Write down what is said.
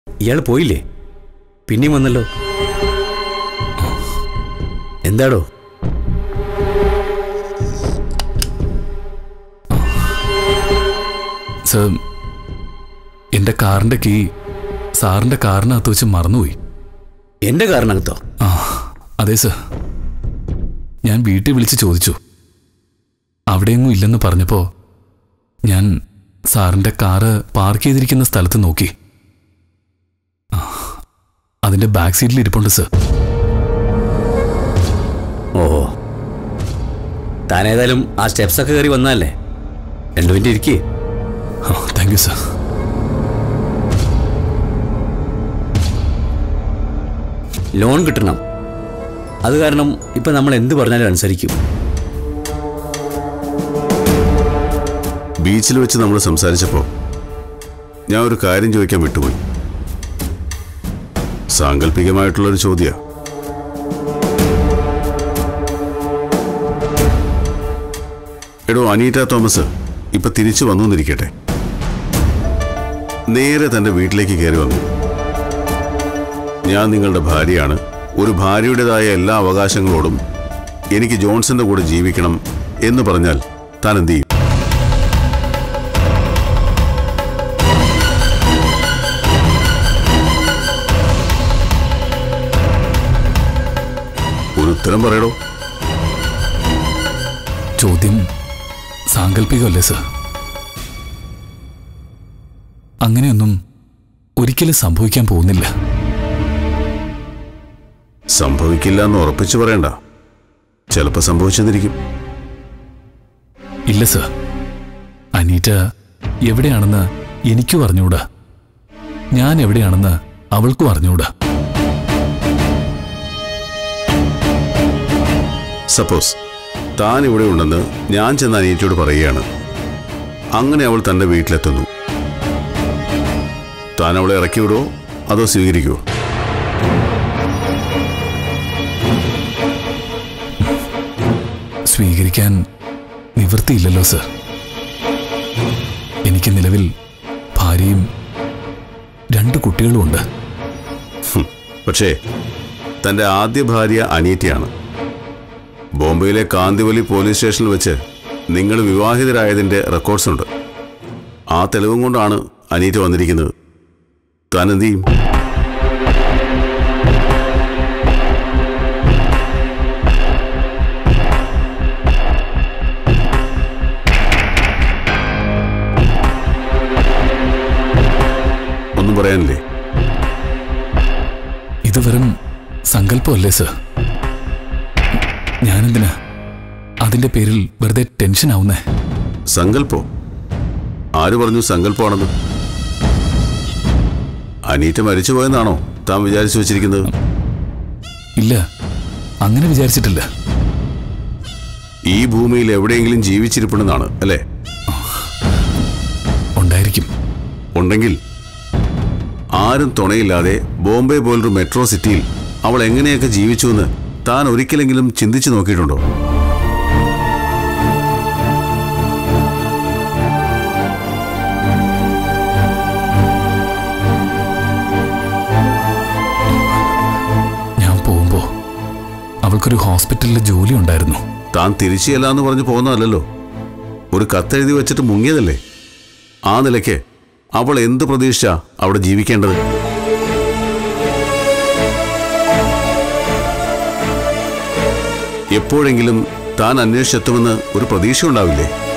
ഇയാൾ പോയില്ലേ പിന്നെയും വന്നല്ലോ എന്താടോ സർ എൻ്റെ കാറിൻ്റെ കീ സാറിൻ്റെ കാറിനകത്ത് വെച്ച് മറന്നുപോയി എന്റെ കാരണത്തോ ആ അതെ സർ ഞാൻ വീട്ടിൽ വിളിച്ച് ചോദിച്ചു അവിടെയെങ്ങും ഇല്ലെന്ന് പറഞ്ഞപ്പോൾ ഞാൻ സാറിൻ്റെ കാറ് പാർക്ക് ചെയ്തിരിക്കുന്ന സ്ഥലത്ത് നോക്കി ആ, അതിൻ്റെ ബാക്ക് സീറ്റിൽ ഇരിപ്പുണ്ട് സർ ഓ താൻ ഏതായാലും ആ സ്റ്റെപ്സ് ഒക്കെ കയറി വന്നല്ലേ രണ്ടു മിനിറ്റ് ഇരിക്കേ താങ്ക് യു സർ ലോൺ കിട്ടണം അത് കാരണം ഇപ്പം നമ്മൾ എന്ത് പറഞ്ഞാലും അനുസരിക്കും ബീച്ചിൽ വെച്ച് നമ്മൾ സംസാരിച്ചപ്പോൾ ഞാൻ ഒരു കാര്യം ചോദിക്കാൻ വിട്ടുപോയി സാങ്കല്പികമായിട്ടുള്ളൊരു ചോദ്യ എടോ അനീറ്റ തോമസ് ഇപ്പൊ തിരിച്ചു വന്നു എന്നിരിക്കട്ടെ നേരെ തന്റെ വീട്ടിലേക്ക് കയറി വന്നു ഞാൻ നിങ്ങളുടെ ഭാര്യയാണ് ഒരു ഭാര്യയുടേതായ എല്ലാ അവകാശങ്ങളോടും എനിക്ക് ജോൺസന്റെ കൂടെ ജീവിക്കണം എന്ന് പറഞ്ഞാൽ താൻ എന്ത് ചെയ്യും ഒരു ഉത്തരം പറയടോ ചോദ്യം സാങ്കല്പികമല്ലേ സർ അങ്ങനെയൊന്നും ഒരിക്കലും സംഭവിക്കാൻ പോകുന്നില്ല സംഭവിക്കില്ല എന്ന് ഉറപ്പിച്ചു പറയണ്ട ചിലപ്പോൾ സംഭവിച്ചെന്നിരിക്കും ഇല്ല സർ അനീറ്റ എവിടെയാണെന്ന് എനിക്കും അറിഞ്ഞൂടാ ഞാൻ എവിടെയാണെന്ന് അവൾക്കും അറിഞ്ഞൂടാ സപ്പോസ് താൻ ഇവിടെ ഉണ്ടെന്ന് ഞാൻ ചെന്ന് അനിയറ്റിയോട് പറയുകയാണ് അങ്ങനെ അവൾ തന്റെ വീട്ടിലെത്തുന്നു താൻ അവളെ ഇറക്കി വിടുവോ അതോ സ്വീകരിക്കുവോ സ്വീകരിക്കാൻ നിവൃത്തിയില്ലല്ലോ സർ എനിക്ക് നിലവിൽ ഭാര്യയും രണ്ട് കുട്ടികളുമുണ്ട് ഹും, പക്ഷേ തന്റെ ആദ്യ ഭാര്യ അനീറ്റയാണ് ബോംബെയിലെ കാന്തിവലി പോലീസ് സ്റ്റേഷനിൽ വെച്ച് നിങ്ങൾ വിവാഹിതരായതിന്റെ റെക്കോർഡ്സ് ഉണ്ട് ആ തെളിവും കൊണ്ടാണ് അനീറ്റ വന്നിരിക്കുന്നത് താൻ എന്ത് ചെയ്യും ഒന്നും പറയാനില്ലേ ഇത് വെറും സങ്കല്പമല്ലേ സർ ഞാനെന്തിനാ അതിന്റെ പേരിൽ വെറുതെ ടെൻഷൻ ആവുന്നേ സങ്കല്പോ ആര് പറഞ്ഞു സങ്കല്പമാണെന്ന് അനീറ്റ മരിച്ചുപോയെന്നാണോ താൻ വിചാരിച്ചു വെച്ചിരിക്കുന്നത് ഇല്ല അങ്ങനെ വിചാരിച്ചിട്ടില്ല ഈ ഭൂമിയിൽ എവിടെയെങ്കിലും ജീവിച്ചിരിപ്പുണ്ടെന്നാണ് അല്ലേ ഉണ്ടായിരിക്കും ഉണ്ടെങ്കിൽ ആരും തുണയില്ലാതെ ബോംബെ പോലൊരു മെട്രോ സിറ്റിയിൽ അവൾ എങ്ങനെയൊക്കെ ജീവിച്ചുവെന്ന് താൻ ഒരിക്കലെങ്കിലും ചിന്തിച്ചു നോക്കിയിട്ടുണ്ടോ ഞാൻ പോകുമ്പോ അവൾക്കൊരു ഹോസ്പിറ്റലിൽ ജോലി ഉണ്ടായിരുന്നു താൻ തിരിച്ചു ചെല്ലാന്ന് പറഞ്ഞ് പോകുന്നതല്ലല്ലോ ഒരു കത്തെഴുതി വെച്ചിട്ട് മുങ്ങിയതല്ലേ ആ നിലയ്ക്ക് അവൾ എന്ത് പ്രതീക്ഷിച്ച അവിടെ ജീവിക്കേണ്ടത് എപ്പോഴെങ്കിലും താൻ അന്വേഷിച്ചെത്തുമെന്ന് ഒരു പ്രതീക്ഷ ഉണ്ടാവില്ലേ